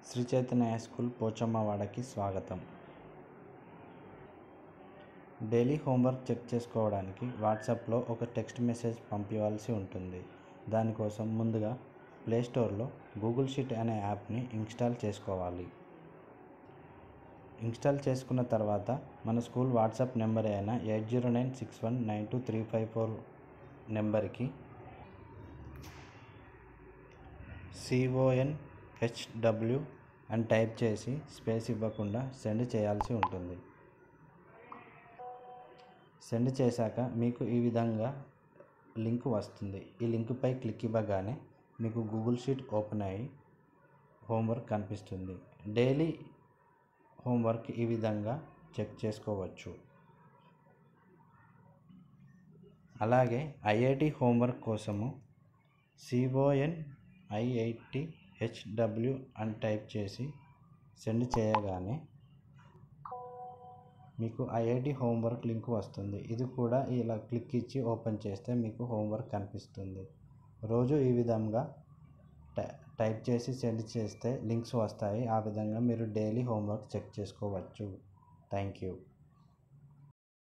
Shri Chaitanya high school పోచమ్మవాడకి స్వాగతం daily homework check చేసుకోవడానికి వాట్సాప్లో ఒక టెక్స్ట్ మెసేజ్ పంపించవలసి ఉంటుంది దానికోసం ముందుగా ప్లేస్టోర్లో గూగుల్ షీట్ అనే యాప్ని ఇన్స్టాల్ చేసుకోవాలి ఇన్స్టాల్ చేసుకున్న తర్వాత మన స్కూల్ వాట్సాప్ నెంబర్ అయిన eight zero nine six one nine two three five four నెంబర్కి సిఓఎన్ హెచ్డబ్ల్యూ అని టైప్ చేసి స్పేస్ ఇవ్వకుండా సెండ్ చేయాల్సి ఉంటుంది సెండ్ చేశాక మీకు ఈ విధంగా లింక్ వస్తుంది ఈ లింక్పై క్లిక్ ఇవ్వగానే మీకు గూగుల్ షీట్ ఓపెన్ అయ్యి హోంవర్క్ కనిపిస్తుంది డైలీ హోంవర్క్ ఈ విధంగా చెక్ చేసుకోవచ్చు అలాగే ఐఐటి హోంవర్క్ కోసము సిఓఎన్ ఐఐటి హెచ్డబ్ల్యూ అని టైప్ చేసి సెండ్ చేయగానే మీకు ఐఐటి హోంవర్క్ లింక్ వస్తుంది ఇది కూడా ఇలా క్లిక్ ఇచ్చి ఓపెన్ చేస్తే మీకు హోంవర్క్ కనిపిస్తుంది రోజు ఈ విధంగా టైప్ చేసి సెండ్ చేస్తే లింక్స్ వస్తాయి ఆ విధంగా మీరు డైలీ హోంవర్క్ చెక్ చేసుకోవచ్చు థ్యాంక్ యూ